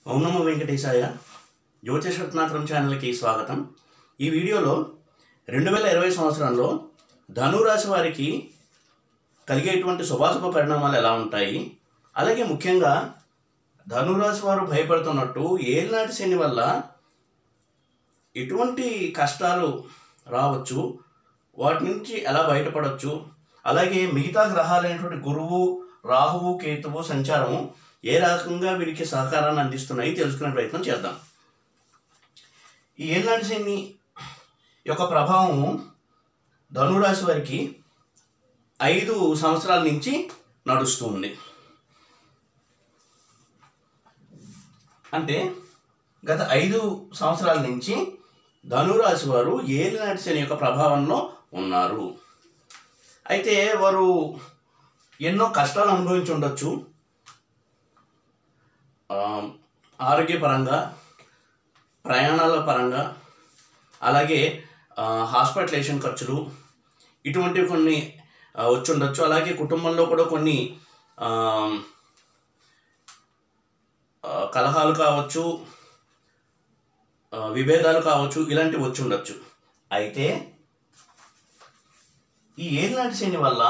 ఓం నమో వెంకటేశాయ జ్యోతిష రత్నాకరం ఛానల్కి స్వాగతం ఈ వీడియోలో రెండు వేల ఇరవై సంవత్సరంలో ధనురాశి వారికి కలిగేటువంటి శుభాశుభ పరిణామాలు ఎలా ఉంటాయి అలాగే ముఖ్యంగా ధనురాశి వారు భయపడుతున్నట్టు ఏలినాటి శని వల్ల ఎటువంటి కష్టాలు రావచ్చు వాటి నుంచి ఎలా బయటపడవచ్చు అలాగే మిగతా గ్రహాలైనటువంటి గురువు రాహువు కేతువు సంచారము ఏ రకంగా వీరికి సహకారాన్ని అందిస్తున్నాయి తెలుసుకునే ప్రయత్నం చేద్దాం ఈ ఏళ్ళనాటి శని యొక్క ప్రభావము ధనురాశి వారికి ఐదు సంవత్సరాల నుంచి నడుస్తూ ఉంది అంటే గత ఐదు సంవత్సరాల నుంచి ధనురాశి వారు ఏలినాటి శని యొక్క ప్రభావంలో ఉన్నారు అయితే వారు ఎన్నో కష్టాలు అనుభవించి ఉండొచ్చు ఆ, ఆరోగ్యపరంగా ప్రయాణాల పరంగా అలాగే ఆ, హాస్పిటలేషన్ ఖర్చులు ఇటువంటివి కొన్ని ఆ, వచ్చి ఉండొచ్చు అలాగే కుటుంబంలో కూడా కొన్ని ఆ, ఆ, కలహాలు కావచ్చు ఆ, విభేదాలు కావచ్చు ఇలాంటివి వచ్చి ఉండొచ్చు అయితే ఈ ఏలినాటి శని వల్ల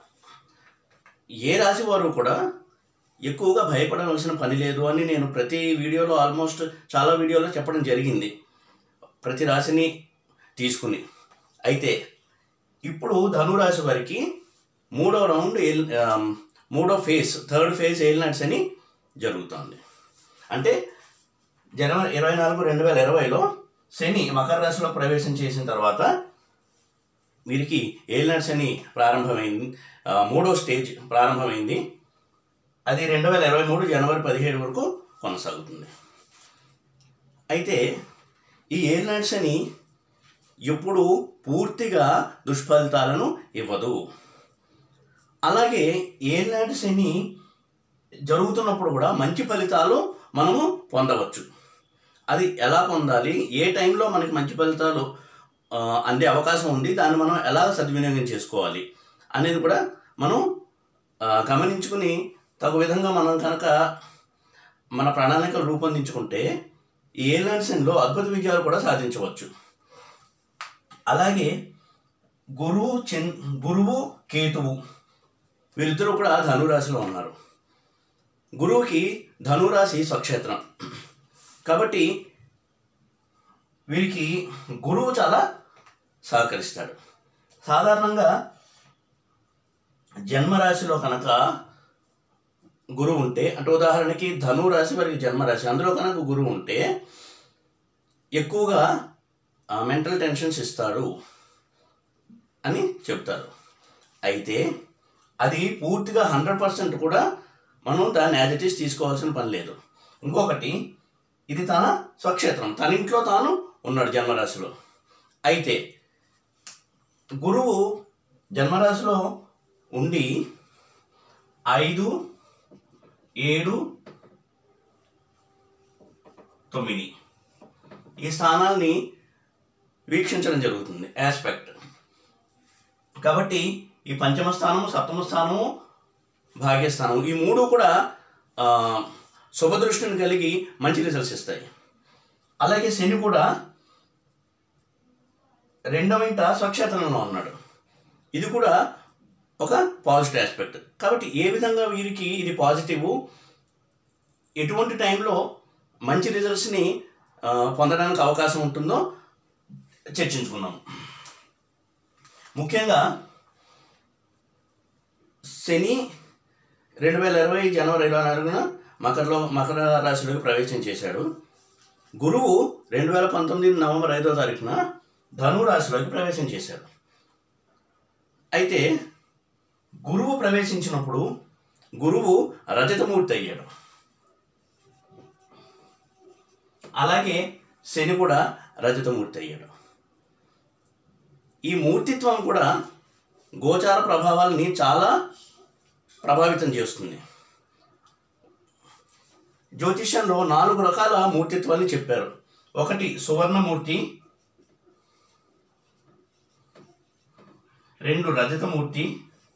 ఏ రాశి వారు కూడా ఎక్కువగా భయపడవలసిన పని లేదు అని నేను ప్రతి వీడియోలో ఆల్మోస్ట్ చాలా వీడియోలో చెప్పడం జరిగింది ప్రతి రాశిని తీసుకుని అయితే ఇప్పుడు ధనురాశి వారికి మూడో రౌండ్ ఏల్ ఆమ్, మూడో ఫేజ్ థర్డ్ ఫేజ్ ఏలినాట్స్ అని జరుగుతుంది అంటే జనవరి ఇరవై నాలుగు రెండు వేల ఇరవైలో శని మకర రాశిలో ప్రవేశం చేసిన తర్వాత వీరికి ఏలినాటి శని ప్రారంభమైంది ఆ, మూడో స్టేజ్ ప్రారంభమైంది అది రెండు వేల ఇరవై మూడు జనవరి పదిహేడు వరకు కొనసాగుతుంది అయితే ఈ ఏలినాటి శని ఎప్పుడు పూర్తిగా దుష్ఫలితాలను ఇవ్వదు అలాగే ఏలినాటి శని జరుగుతున్నప్పుడు కూడా మంచి ఫలితాలు మనము పొందవచ్చు అది ఎలా పొందాలి ఏ టైంలో మనకి మంచి ఫలితాలు ఆ, అందే అవకాశం ఉంది దాన్ని మనం ఎలా సద్వినియోగం చేసుకోవాలి అనేది కూడా మనం ఆ, గమనించుకుని తగు విధంగా మనం కనుక మన ప్రణాళికలు రూపొందించుకుంటే ఈ ఏలియన్స్లో అద్భుత విజయాలు కూడా సాధించవచ్చు అలాగే గురువు చెన్ గురువు కేతువు వీరిద్దరూ కూడా ధనురాశిలో ఉన్నారు గురువుకి ధనురాశి స్వక్షేత్రం కాబట్టి వీరికి గురువు చాలా సహకరిస్తాడు సాధారణంగా జన్మరాశిలో కనుక గురువు ఉంటే అంటే ఉదాహరణకి ధను రాశి వారికి జన్మరాశి అందులో కనుక గురువు ఉంటే ఎక్కువగా మెంటల్ టెన్షన్స్ ఇస్తాడు అని చెప్తారు అయితే అది పూర్తిగా హండ్రెడ్ పర్సెంట్ కూడా మనం దాన్ని యాజ్ ఇట్ ఈస్ తీసుకోవాల్సిన పని లేదు ఇంకొకటి ఇది తన స్వక్షేత్రం తన ఇంట్లో తాను ఉన్నాడు జన్మరాశిలో అయితే గురువు జన్మరాశిలో ఉండి ఐదు ఏడు తొమ్మిది ఈ స్థానాల్ని వీక్షించడం జరుగుతుంది ఆస్పెక్ట్ కాబట్టి ఈ పంచమ స్థానము సప్తమ స్థానము భాగ్యస్థానము ఈ మూడు కూడా ఆ, శుభదృష్టిని కలిగి మంచి రిజల్ట్స్ ఇస్తాయి అలాగే శని కూడా రెండవ ఇంట స్వక్షేత్రంలో ఉన్నాడు ఇది కూడా ఒక పాజిటివ్ ఆస్పెక్ట్ కాబట్టి ఏ విధంగా వీరికి ఇది పాజిటివ్ ఎటువంటి టైంలో మంచి రిజల్ట్స్ని ఆ, పొందడానికి అవకాశం ఉంటుందో చర్చించుకుందాం ముఖ్యంగా శని రెండు వేల ఇరవై జనవరి ఇరవై నాలుగున మకరలో మకర రాశిలోకి ప్రవేశం చేశాడు గురువు రెండు వేల పంతొమ్మిది నవంబర్ ఐదో తారీఖున ధను రాశిలోకి ప్రవేశం చేశాడు అయితే గురువు ప్రవేశించినప్పుడు గురువు రజతమూర్తి అయ్యాడు అలాగే శని కూడా రజతమూర్తి అయ్యాడు ఈ మూర్తిత్వం కూడా గోచార ప్రభావాలని చాలా ప్రభావితం చేస్తుంది జ్యోతిష్యంలో నాలుగు రకాల మూర్తిత్వాన్ని చెప్పారు ఒకటి సువర్ణమూర్తి రెండు రజతమూర్తి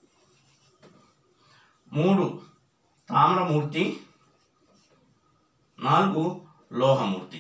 మూడు తామ్రమూర్తి నాలుగు లోహమూర్తి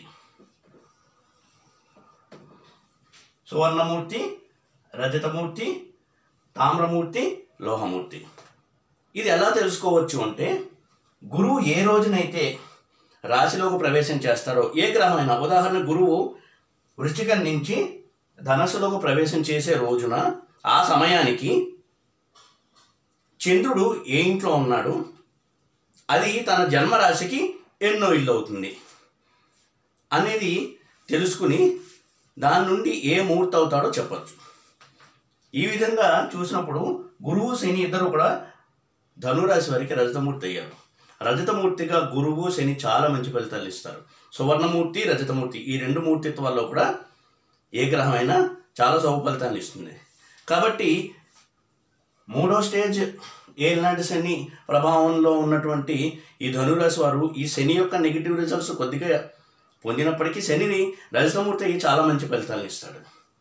సువర్ణమూర్తి రజతమూర్తి తామ్రమూర్తి లోహమూర్తి ఇది ఎలా తెలుసుకోవచ్చు అంటే గురువు ఏ రోజునైతే రాశిలోకి ప్రవేశం చేస్తారో ఏ గ్రహమైనా ఉదాహరణ గురువు వృశ్చికం నుంచి ధనస్సులోకి ప్రవేశం చేసే రోజున ఆ సమయానికి చంద్రుడు ఏ ఇంట్లో ఉన్నాడు అది తన జన్మరాశికి ఎన్నో ఇల్లు అవుతుంది అనేది తెలుసుకుని దాని నుండి ఏ ముహూర్తి అవుతాడో చెప్పచ్చు ఈ విధంగా చూసినప్పుడు గురువు శని ఇద్దరు కూడా ధనురాశి వారికి రజతమూర్తి అయ్యారు రజతమూర్తిగా గురువు శని చాలా మంచి ఫలితాలు ఇస్తారు సువర్ణమూర్తి రజతమూర్తి ఈ రెండు మూర్తిత్వాల్లో కూడా ఏ గ్రహమైనా చాలా శుభ ఫలితాన్ని ఇస్తుంది కాబట్టి మూడో స్టేజ్ ఏనాటి శని ప్రభావంలో ఉన్నటువంటి ఈ ధనురాశి వారు ఈ శని యొక్క నెగిటివ్ రిజల్ట్స్ కొద్దిగా పొందినప్పటికీ శనిని రజతమూర్తి అయ్యి చాలా మంచి ఫలితాలను ఇస్తాడు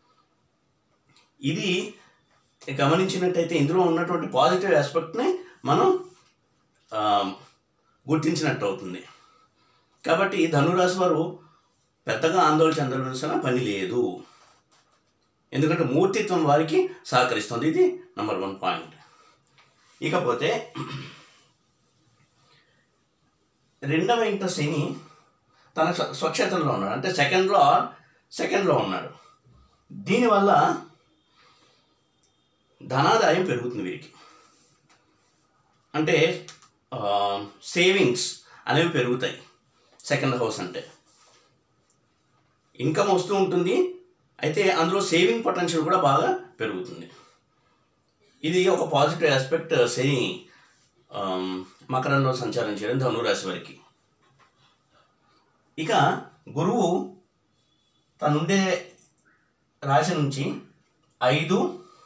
ఇది గమనించినట్టయితే ఇందులో ఉన్నటువంటి పాజిటివ్ ఆస్పెక్ట్ని మనం ఆ, గుర్తించినట్టు అవుతుంది కాబట్టి ధనురాశి వారు పెద్దగా ఆందోళన చెందవలసిన పని లేదు ఎందుకంటే మూర్తిత్వం వారికి సహకరిస్తుంది ఇది నంబర్ వన్ పాయింట్ ఇకపోతే రెండవ ఇంట శని తన స్వ- స్వక్షేత్రంలో ఉన్నాడు అంటే సెకండ్లో సెకండ్లో ఉన్నాడు దీనివల్ల ధనాదాయం పెరుగుతుంది వీరికి అంటే సేవింగ్స్ అనేవి పెరుగుతాయి సెకండ్ హౌస్ అంటే ఇన్కమ్ వస్తూ ఉంటుంది అయితే అందులో సేవింగ్ పొటెన్షియల్ కూడా బాగా పెరుగుతుంది ఇది ఒక పాజిటివ్ ఆస్పెక్ట్ శని ఆమ్, మకరంలో సంచారం చేయడం ధనురాశి వారికి ఇక గురువు తనుండే రాశి నుంచి ఐదు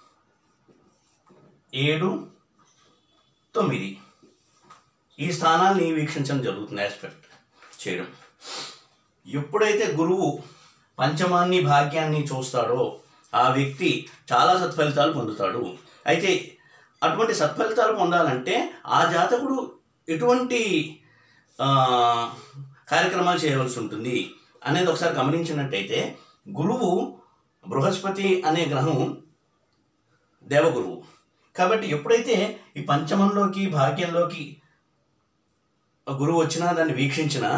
ఏడు తొమ్మిది ఈ స్థానాల్ని వీక్షించడం జరుగుతుంది ఆస్పెక్ట్ చేయడం ఎప్పుడైతే గురువు పంచమాన్ని భాగ్యాన్ని చూస్తాడో ఆ వ్యక్తి చాలా సత్ఫలితాలు పొందుతాడు అయితే అటువంటి సత్ఫలితాలు పొందాలంటే ఆ జాతకుడు ఎటువంటి ఆ, కార్యక్రమాలు చేయవలసి ఉంటుంది అనేది ఒకసారి గమనించినట్టయితే గురువు బృహస్పతి అనే గ్రహం దేవగురువు కాబట్టి ఎప్పుడైతే ఈ పంచమంలోకి భాగ్యంలోకి గురువు వచ్చినా దాన్ని వీక్షించినా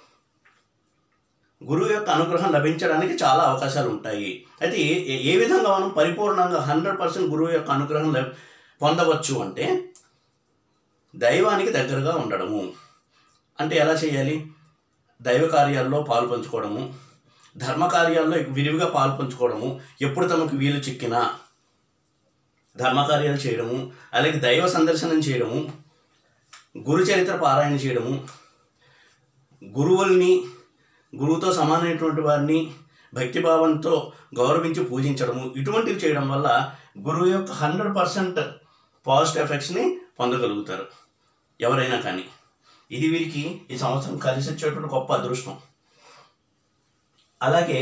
గురువు యొక్క అనుగ్రహం లభించడానికి చాలా అవకాశాలు ఉంటాయి అయితే ఏ- ఏ- ఏ విధంగా మనం పరిపూర్ణంగా హండ్రెడ్ పర్సెంట్ గురువు యొక్క అనుగ్రహం లభి- పొందవచ్చు అంటే దైవానికి దగ్గరగా ఉండడము అంటే ఎలా చేయాలి దైవ కార్యాల్లో పాలు పంచుకోవడము ధర్మ కార్యాల్లో విరివిగా పాలు పంచుకోవడము ఎప్పుడు తమకు వీలు చిక్కినా ధర్మకార్యాలు చేయడము అలాగే దైవ సందర్శనం చేయడము గురు చరిత్ర పారాయణ చేయడము గురువుల్ని గురువుతో సమానమైనటువంటి వారిని భక్తిభావంతో గౌరవించి పూజించడము ఇటువంటివి చేయడం వల్ల గురువు యొక్క హండ్రెడ్ పర్సెంట్ పాజిటివ్ ఎఫెక్ట్స్ని పొందగలుగుతారు ఎవరైనా కానీ ఇది వీరికి ఈ సంవత్సరం కలిసి వచ్చేటువంటి గొప్ప అదృష్టం అలాగే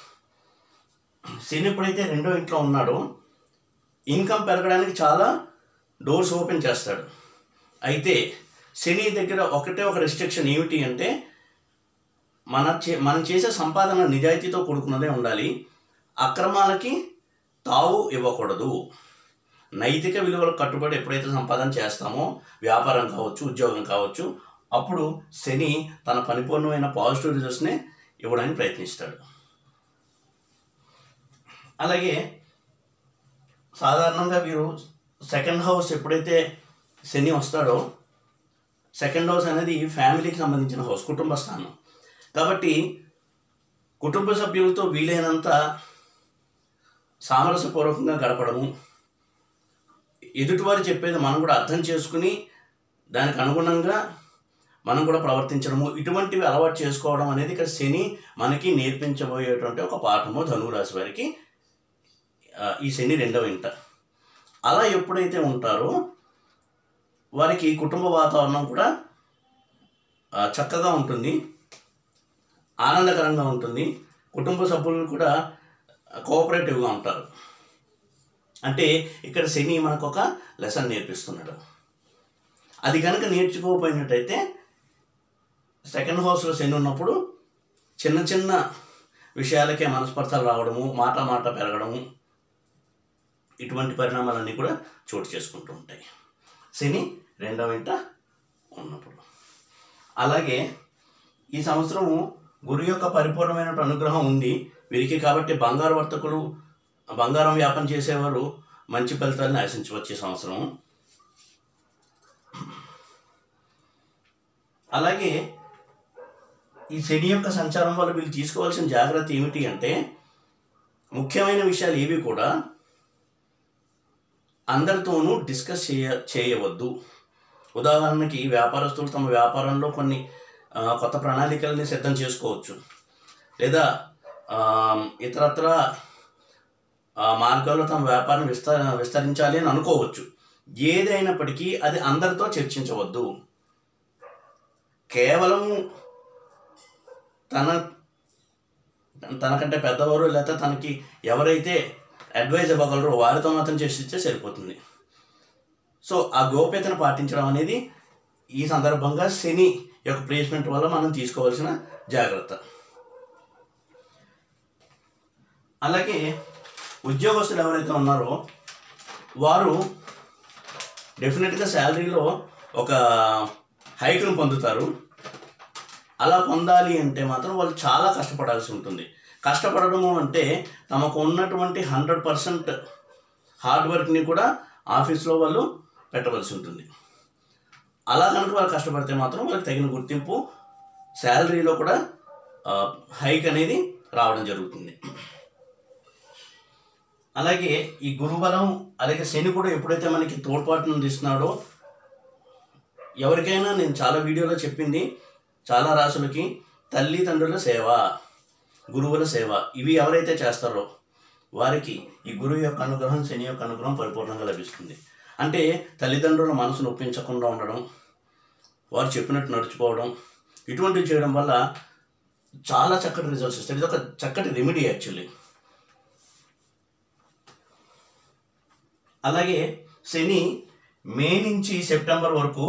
శని ఎప్పుడైతే రెండో ఇంట్లో ఉన్నాడో ఇన్కమ్ పెరగడానికి చాలా డోర్స్ ఓపెన్ చేస్తాడు అయితే శని దగ్గర ఒకటే ఒక రెస్ట్రిక్షన్ ఏమిటి అంటే మన చే మనం చేసే సంపాదన నిజాయితీతో కూడుకున్నదే ఉండాలి అక్రమాలకి తావు ఇవ్వకూడదు నైతిక విలువలకు కట్టుబడి ఎప్పుడైతే సంపాదన చేస్తామో వ్యాపారం కావచ్చు ఉద్యోగం కావచ్చు అప్పుడు శని తన పరిపూర్ణమైన పాజిటివ్ రిజల్ట్స్ని ఇవ్వడానికి ప్రయత్నిస్తాడు అలాగే సాధారణంగా వీరు సెకండ్ హౌస్ ఎప్పుడైతే శని వస్తాడో సెకండ్ హౌస్ అనేది ఫ్యామిలీకి సంబంధించిన హౌస్ కుటుంబ స్థానం కాబట్టి కుటుంబ సభ్యులతో వీలైనంత సామరస్యపూర్వకంగా గడపడము ఎదుటివారు చెప్పేది మనం కూడా అర్థం చేసుకుని దానికి అనుగుణంగా మనం కూడా ప్రవర్తించడము ఇటువంటివి అలవాటు చేసుకోవడం అనేది ఇక్కడ శని మనకి నేర్పించబోయేటువంటి ఒక పాఠము ధనురాశి వారికి ఆ, ఈ శని రెండవ ఇంట అలా ఎప్పుడైతే ఉంటారో వారికి కుటుంబ వాతావరణం కూడా ఆ, చక్కగా ఉంటుంది ఆనందకరంగా ఉంటుంది కుటుంబ సభ్యులు కూడా కోఆపరేటివ్గా ఉంటారు అంటే ఇక్కడ శని మనకు ఒక లెసన్ నేర్పిస్తున్నాడు అది కనుక నేర్చుకోకపోయినట్టయితే సెకండ్ హౌస్లో శని ఉన్నప్పుడు చిన్న చిన్న విషయాలకే మనస్పర్ధలు రావడము మాట మాట పెరగడము ఇటువంటి పరిణామాలన్నీ కూడా చోటు చేసుకుంటూ ఉంటాయి శని రెండవ ఇంట ఉన్నప్పుడు అలాగే ఈ సంవత్సరము గురు యొక్క పరిపూర్ణమైన అనుగ్రహం ఉంది వీరికి కాబట్టి బంగారు వర్తకులు బంగారం వ్యాపారం చేసేవారు మంచి ఫలితాలను ఆశించవచ్చు ఈ సంవత్సరం అలాగే ఈ శని యొక్క సంచారం వల్ల వీళ్ళు తీసుకోవాల్సిన జాగ్రత్త ఏమిటి అంటే ముఖ్యమైన విషయాలు ఏవి కూడా అందరితోనూ డిస్కస్ చేయ చేయవద్దు ఉదాహరణకి వ్యాపారస్తులు తమ వ్యాపారంలో కొన్ని ఆ, కొత్త ప్రణాళికల్ని సిద్ధం చేసుకోవచ్చు లేదా ఆ, ఇతరత్ర ఆ మార్గాల్లో తమ వ్యాపారం విస్త విస్తరించాలి అని అనుకోవచ్చు ఏదైనప్పటికీ అది అందరితో చర్చించవద్దు కేవలం తన తనకంటే పెద్దవారు లేకపోతే తనకి ఎవరైతే అడ్వైజ్ ఇవ్వగలరో వారితో మాత్రం చర్చిస్తే సరిపోతుంది సో ఆ గోప్యతను పాటించడం అనేది ఈ సందర్భంగా శని యొక్క ప్లేస్మెంట్ వల్ల మనం తీసుకోవాల్సిన జాగ్రత్త అలాగే ఉద్యోగస్తులు ఎవరైతే ఉన్నారో వారు డెఫినెట్గా శాలరీలో ఒక హైక్ను పొందుతారు అలా పొందాలి అంటే మాత్రం వాళ్ళు చాలా కష్టపడాల్సి ఉంటుంది కష్టపడడము అంటే తమకు ఉన్నటువంటి హండ్రెడ్ పర్సెంట్ హార్డ్ వర్క్ని కూడా ఆఫీస్లో వాళ్ళు పెట్టవలసి ఉంటుంది అలా కనుక వాళ్ళు కష్టపడితే మాత్రం వాళ్ళకి తగిన గుర్తింపు శాలరీలో కూడా హైక్ అనేది రావడం జరుగుతుంది అలాగే ఈ గురుబలం అలాగే శని కూడా ఎప్పుడైతే మనకి తోడ్పాటును అందిస్తున్నాడో ఎవరికైనా నేను చాలా వీడియోలో చెప్పింది చాలా రాసులకి తల్లిదండ్రుల సేవ గురువుల సేవ ఇవి ఎవరైతే చేస్తారో వారికి ఈ గురువు యొక్క అనుగ్రహం శని యొక్క అనుగ్రహం పరిపూర్ణంగా లభిస్తుంది అంటే తల్లిదండ్రుల మనసును ఒప్పించకుండా ఉండడం వారు చెప్పినట్టు నడుచుకోవడం ఇటువంటివి చేయడం వల్ల చాలా చక్కటి రిజల్ట్స్ ఇస్తాయి ఇది ఒక చక్కటి రెమెడీ యాక్చువల్లీ అలాగే శని మే నుంచి సెప్టెంబర్ వరకు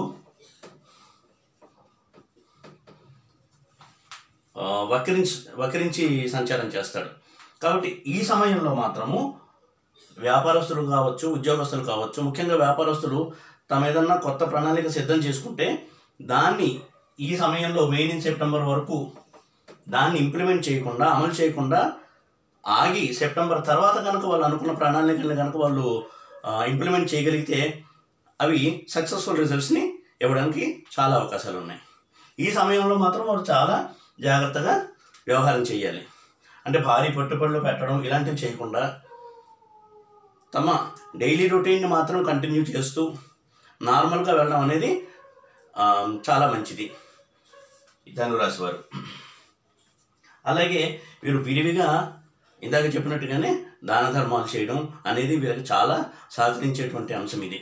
ఆ, వక్రించి వక్రించి సంచారం చేస్తాడు కాబట్టి ఈ సమయంలో మాత్రము వ్యాపారస్తులు కావచ్చు ఉద్యోగస్తులు కావచ్చు ముఖ్యంగా వ్యాపారస్తులు తమ ఏదన్నా కొత్త ప్రణాళిక సిద్ధం చేసుకుంటే దాన్ని ఈ సమయంలో మే నుంచి సెప్టెంబర్ వరకు దాన్ని ఇంప్లిమెంట్ చేయకుండా అమలు చేయకుండా ఆగి సెప్టెంబర్ తర్వాత కనుక వాళ్ళు అనుకున్న ప్రణాళికలను కనుక వాళ్ళు ఇంప్లిమెంట్ చేయగలిగితే అవి సక్సెస్ఫుల్ రిజల్ట్స్ని ఇవ్వడానికి చాలా అవకాశాలు ఉన్నాయి ఈ సమయంలో మాత్రం వారు చాలా జాగ్రత్తగా వ్యవహారం చేయాలి అంటే భారీ పెట్టుబడులు పెట్టడం ఇలాంటివి చేయకుండా తమ డైలీ రొటీన్ని మాత్రం కంటిన్యూ చేస్తూ నార్మల్గా వెళ్ళడం అనేది ఆ, చాలా మంచిది ధనురాశి వారు అలాగే వీరు విరివిగా ఇందాక చెప్పినట్టుగానే దాన ధర్మాలు చేయడం అనేది వీరికి చాలా సహకరించేటువంటి అంశం ఇది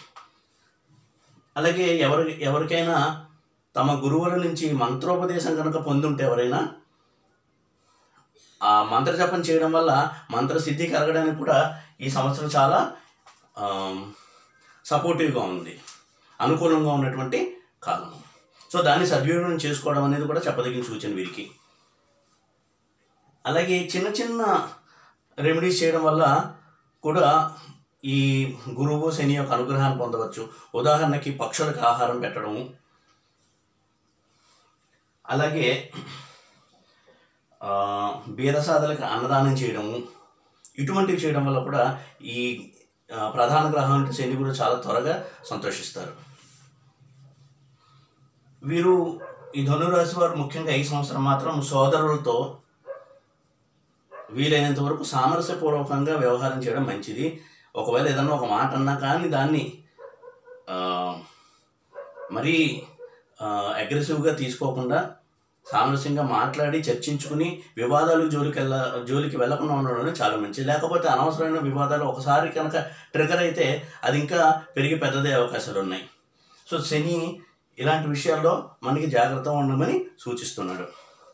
అలాగే ఎవరి ఎవరికైనా తమ గురువుల నుంచి మంత్రోపదేశం కనుక పొందుంటే ఎవరైనా ఆ మంత్ర జపం చేయడం వల్ల మంత్రసిద్ధి కలగడానికి కూడా ఈ సంవత్సరం చాలా సపోర్టివ్గా ఉంది అనుకూలంగా ఉన్నటువంటి కాలం సో దాన్ని సద్వినియోగం చేసుకోవడం అనేది కూడా చెప్పదగిన సూచన వీరికి అలాగే చిన్న చిన్న రెమెడీస్ చేయడం వల్ల కూడా ఈ గురువు శని యొక్క అనుగ్రహాన్ని పొందవచ్చు ఉదాహరణకి పక్షులకు ఆహారం పెట్టడము అలాగే ఆ, బీదసాదులకు అన్నదానం చేయడము ఇటువంటివి చేయడం వల్ల కూడా ఈ ఆ, ప్రధాన గ్రహం అంటే శని కూడా చాలా త్వరగా సంతోషిస్తారు వీరు ఈ ధనురాశి వారు ముఖ్యంగా ఈ సంవత్సరం మాత్రం సోదరులతో వీలైనంత వరకు సామరస్యపూర్వకంగా వ్యవహారం చేయడం మంచిది ఒకవేళ ఏదన్నా ఒక మాట అన్నా కానీ దాన్ని ఆ, మరీ అగ్రెసివ్గా తీసుకోకుండా సామరస్యంగా మాట్లాడి చర్చించుకుని వివాదాలు జోలికి వెళ్ళ జోలికి వెళ్ళకుండా ఉండడం చాలా మంచిది లేకపోతే అనవసరమైన వివాదాలు ఒకసారి కనుక ట్రిగర్ అయితే అది ఇంకా పెరిగి పెద్దదే అవకాశాలు ఉన్నాయి సో శని ఇలాంటి విషయాల్లో మనకి జాగ్రత్తగా ఉండమని సూచిస్తున్నాడు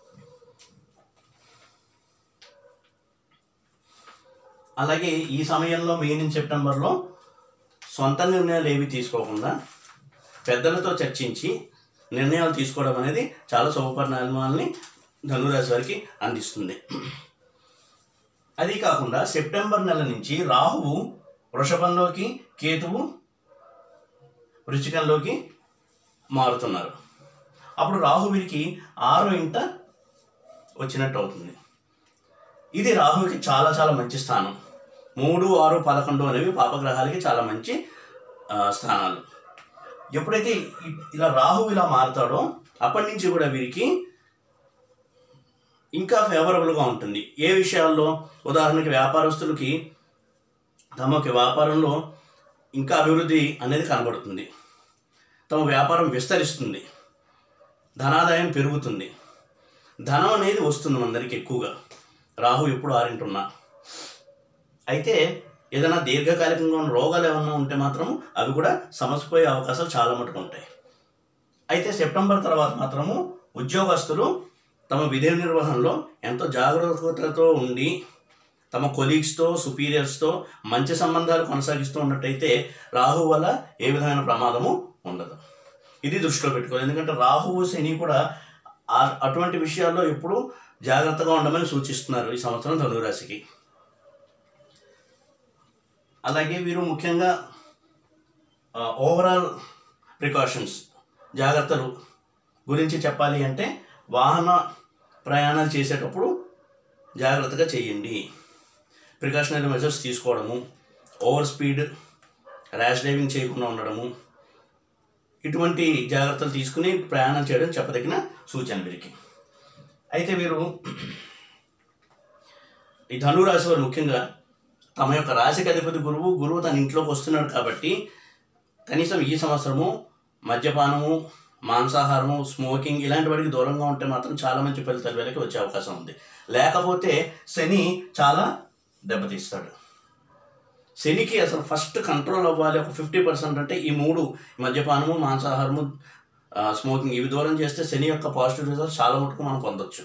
అలాగే ఈ సమయంలో మే నుంచి సెప్టెంబర్లో సొంత నిర్ణయాలు ఏవి తీసుకోకుండా పెద్దలతో చర్చించి నిర్ణయాలు తీసుకోవడం అనేది చాలా శుభ పరిణామాలని ధనురాశి వారికి అందిస్తుంది అది కాకుండా సెప్టెంబర్ నెల నుంచి రాహువు వృషభంలోకి కేతువు వృచ్చికంలోకి మారుతున్నారు అప్పుడు రాహు వీరికి ఆరో ఇంట వచ్చినట్టు అవుతుంది ఇది రాహువుకి చాలా చాలా మంచి స్థానం మూడు ఆరు పదకొండు అనేవి పాపగ్రహాలకి చాలా మంచి ఆ, స్థానాలు ఎప్పుడైతే ఇ- ఇలా రాహు ఇలా మారుతాడో అప్పటి నుంచి కూడా వీరికి ఇంకా ఫేవరబుల్గా ఉంటుంది ఏ విషయాల్లో ఉదాహరణకి వ్యాపారస్తులకి తమకి వ్యాపారంలో ఇంకా అభివృద్ధి అనేది కనబడుతుంది తమ వ్యాపారం విస్తరిస్తుంది ధనాదాయం పెరుగుతుంది ధనం అనేది వస్తుంది మనందరికి ఎక్కువగా రాహు ఎప్పుడు ఆరింటున్నా అయితే ఏదైనా దీర్ఘకాలికంగా ఉన్న రోగాలు ఏమన్నా ఉంటే మాత్రం అవి కూడా సమసిపోయే అవకాశాలు చాలా మటుకు ఉంటాయి అయితే సెప్టెంబర్ తర్వాత మాత్రము ఉద్యోగస్తులు తమ విధి నిర్వహణలో ఎంతో జాగ్రత్తతో ఉండి తమ కొలీగ్స్తో సుపీరియర్స్తో మంచి సంబంధాలు కొనసాగిస్తూ ఉన్నట్టయితే రాహు వల్ల ఏ విధమైన ప్రమాదము ఉండదు ఇది దృష్టిలో పెట్టుకోవాలి ఎందుకంటే రాహువు శని కూడా ఆ- అటువంటి విషయాల్లో ఎప్పుడు జాగ్రత్తగా ఉండమని సూచిస్తున్నారు ఈ సంవత్సరం ధనురాశికి అలాగే వీరు ముఖ్యంగా ఓవరాల్ ప్రికాషన్స్ జాగ్రత్తలు గురించి చెప్పాలి అంటే వాహన ప్రయాణాలు చేసేటప్పుడు జాగ్రత్తగా చేయండి ప్రికాషనరీ మెజర్స్ తీసుకోవడము ఓవర్ స్పీడ్ ర్యాష్ డ్రైవింగ్ చేయకుండా ఉండడము ఇటువంటి జాగ్రత్తలు తీసుకుని ప్రయాణం చేయడం చెప్పదగిన సూచన వీరికి అయితే వీరు ఈ ధనురాశి వారు ముఖ్యంగా తమ యొక్క రాశికి అధిపతి గురువు గురువు తన ఇంట్లోకి వస్తున్నాడు కాబట్టి కనీసం ఈ సంవత్సరము మద్యపానము మాంసాహారము స్మోకింగ్ ఇలాంటి వాటికి దూరంగా ఉంటే మాత్రం చాలా మంచి ఫలితాలు వీళ్ళకి వచ్చే అవకాశం ఉంది లేకపోతే శని చాలా దెబ్బతీస్తాడు శనికి అసలు ఫస్ట్ కంట్రోల్ అవ్వాలి ఒక ఫిఫ్టీ పర్సెంట్ అంటే ఈ మూడు మద్యపానము మాంసాహారము ఆ, స్మోకింగ్ ఇవి దూరం చేస్తే శని యొక్క పాజిటివ్ రిజల్ట్స్ చాలా మటుకు మనం పొందొచ్చు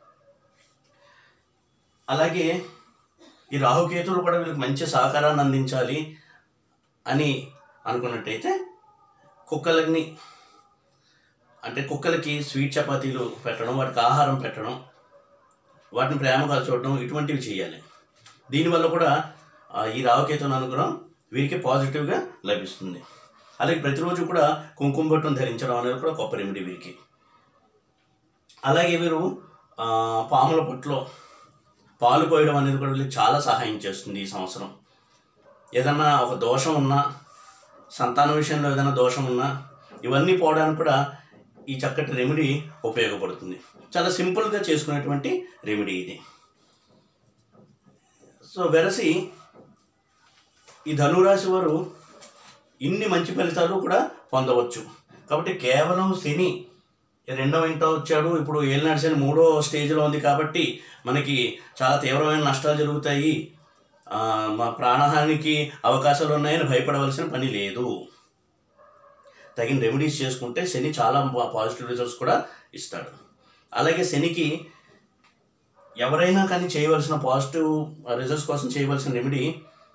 అలాగే ఈ రాహుకేతువులు కూడా వీళ్ళకి మంచి సహకారాన్ని అందించాలి అని అనుకున్నట్టయితే కుక్కలని అంటే కుక్కలకి స్వీట్ చపాతీలు పెట్టడం వాటికి ఆహారం పెట్టడం వాటిని ప్రేమగా చూడడం ఇటువంటివి చేయాలి దీనివల్ల కూడా ఆ, ఈ రావుకేతుని అనుగ్రహం వీరికి పాజిటివ్గా లభిస్తుంది అలాగే ప్రతిరోజు కూడా కుంకుమ బొట్టును ధరించడం అనేది కూడా గొప్ప రెమెడీ వీరికి అలాగే వీరు ఆ, పాముల పొట్టులో పాలు పోయడం అనేది కూడా వీళ్ళకి చాలా సహాయం చేస్తుంది ఈ సంవత్సరం ఏదన్నా ఒక దోషం ఉన్నా సంతాన విషయంలో ఏదైనా దోషం ఉన్నా ఇవన్నీ పోవడానికి కూడా ఈ చక్కటి రెమెడీ ఉపయోగపడుతుంది చాలా సింపుల్గా చేసుకునేటువంటి రెమెడీ ఇది సో వెరసి ఈ ధనురాశి వారు ఇన్ని మంచి ఫలితాలు కూడా పొందవచ్చు కాబట్టి కేవలం శని రెండవ ఇంట వచ్చాడు ఇప్పుడు ఏలినాడు శని మూడో స్టేజ్లో ఉంది కాబట్టి మనకి చాలా తీవ్రమైన నష్టాలు జరుగుతాయి ఆ, మా ప్రాణహానికి అవకాశాలు ఉన్నాయని భయపడవలసిన పని లేదు తగిన రెమెడీస్ చేసుకుంటే శని చాలా పా- పాజిటివ్ రిజల్ట్స్ కూడా ఇస్తాడు అలాగే శనికి ఎవరైనా కానీ చేయవలసిన పాజిటివ్ రిజల్ట్స్ కోసం చేయవలసిన రెమెడీ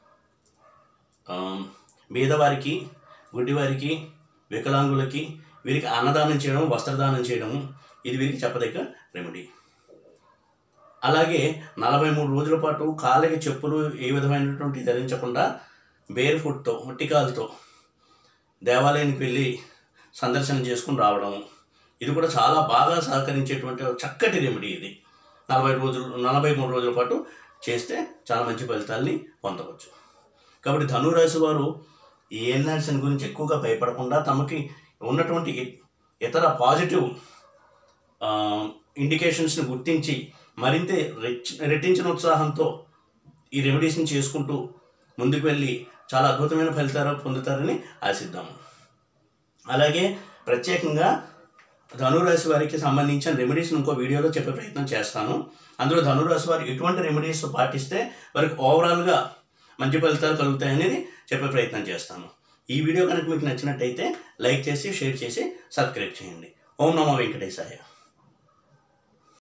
బీదవారికి గుడ్డివారికి వికలాంగులకి వీరికి అన్నదానం చేయడం వస్త్రదానం చేయడము ఇది వీరికి చెప్పదగ్గ రెమెడీ అలాగే నలభై మూడు రోజుల పాటు కాళ్ళకి చెప్పులు ఏ విధమైనటువంటి ధరించకుండా బేర్ ఫుట్తో ముట్టికాలతో దేవాలయానికి వెళ్ళి సందర్శన చేసుకుని రావడం ఇది కూడా చాలా బాగా సహకరించేటువంటి ఒక చక్కటి రెమెడీ ఇది నలభై రోజులు నలభై మూడు రోజుల పాటు చేస్తే చాలా మంచి ఫలితాల్ని పొందవచ్చు కాబట్టి ధనురాశి వారు ఈ ఏలినాడ్సన్ గురించి ఎక్కువగా భయపడకుండా తమకి ఉన్నటువంటి ఇ- ఇతర పాజిటివ్ ఇండికేషన్స్ని గుర్తించి మరింత రెచ్ రెట్టించిన ఉత్సాహంతో ఈ రెమెడీస్ని చేసుకుంటూ ముందుకు వెళ్ళి చాలా అద్భుతమైన ఫలితాలు పొందుతారని ఆశిద్దాము అలాగే ప్రత్యేకంగా ధనురాశి వారికి సంబంధించిన రెమెడీస్ ఇంకో వీడియోలో చెప్పే ప్రయత్నం చేస్తాను అందులో ధనురాశి వారు ఎటువంటి రెమెడీస్ పాటిస్తే వారికి ఓవరాల్గా మంచి ఫలితాలు కలుగుతాయనేది చెప్పే ప్రయత్నం చేస్తాను ఈ వీడియో కనుక మీకు నచ్చినట్టయితే లైక్ చేసి షేర్ చేసి సబ్స్క్రైబ్ చేయండి ఓం నమో వెంకటేశాయ